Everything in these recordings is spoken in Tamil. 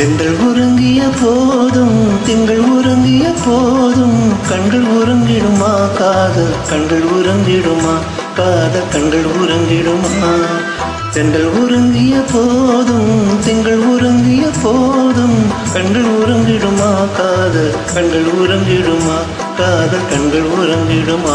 தெங்கள் உறங்கிய போதும் திங்கள் உறங்கிய போதும் கண்கள் உறங்கிடுமா காதல் கண்கள் உறங்கிடுமா காதல் கண்கள் உறங்கிடுமா தெங்கள் உறங்கிய போதும் திங்கள் உறங்கிய போதும் கண்கள் உறங்கிடுமா காதல் கண்கள் உறங்கிடுமா காதல் கண்கள் உறங்கிடுமா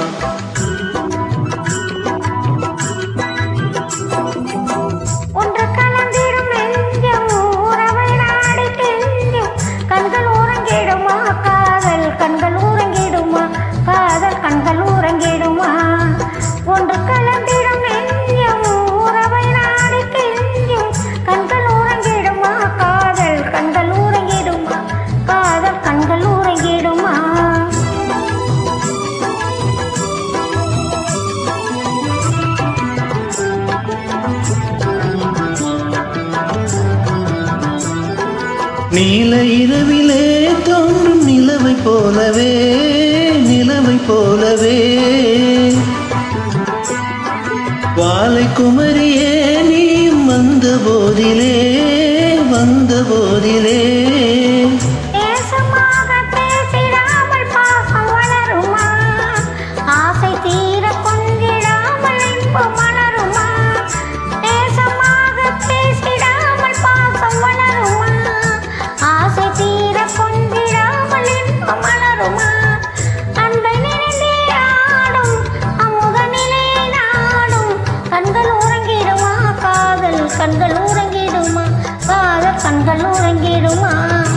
ஒன்று கலந்திடும் நெஞ்சம் உறவை நாடி கெஞ்சும் கண்கள் உறங்கிடுமா காதல் கண்கள் உறங்கிடுமா காதல் கண்கள் உறங்கிடுமா ஒன்று கலந்திடும் நெஞ்சம் உறவை நாடி கெஞ்சும் கண்கள் உறங்கிடுமா காதல் கண்கள் உறங்கிடுமா காதல் கண்கள் உறங்கிடுமா நீல இரவிலே தோன்றும் நிலவை போலவே நிலவை போலவே வாலை குமரியே நீ வந்த போதிலே வந்த போதிலே நேசமாக பேசிடாமல் பாசம் வளருமா ஆசை தீர கொஞ்சிடாமல் இன்பம் மலருமா நேசமாக பேசிடாமல் பாசம் வளருமா ஆசை தீர கொஞ்சிடாமல் இன்பம் மலருமா அன்பை நிறைந்தே ஆடும் அமுத நிலையை நாடும் கண்கள் உறங்கிடுமா காதல் கண்கள் உறங்கிடுமா காதல் கண்கள் உறங்கிடுமா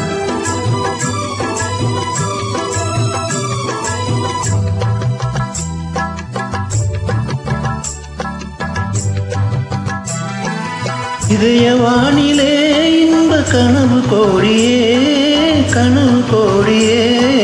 இதய வானிலே இன்ப கனவு கோடியே கனவு கோடியே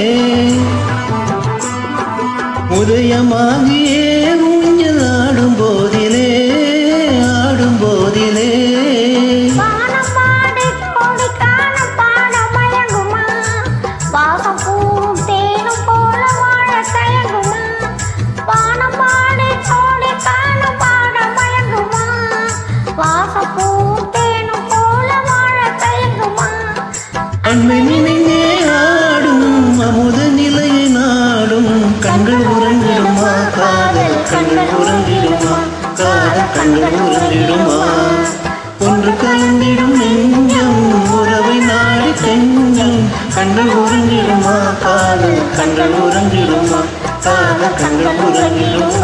உதயமாகியே ஊஞ்சல் ஆடும் போதிலே ஆடும் போதிலே வானம் பாடி கோடி காணம் பாட மயங்குமா வாசம் பூவும் தேனும் போல வாழ தயங்குமா வானம் பாடி கோடி காணம் பாட மயங்குமா வாசம் பூவும் தேனும் போல வாழ தயங்குமா அன்பை நினைந்தே ஆடும் அமுத நிலையை நாடும் கண்கள் உறங்கிடுமா காதல் கண்கள் உறங்கிடுமா காதல் கண்கள் உறங்கிடுமா ஒன்று கலந்திடும் நெஞ்சம் உறவை நாடி கெஞ்சும் கண்கள் உறங்கிடுமா காதல் கண்கள் உறங்கிடுமா காதல் கண்கள் உறங்கிடுமா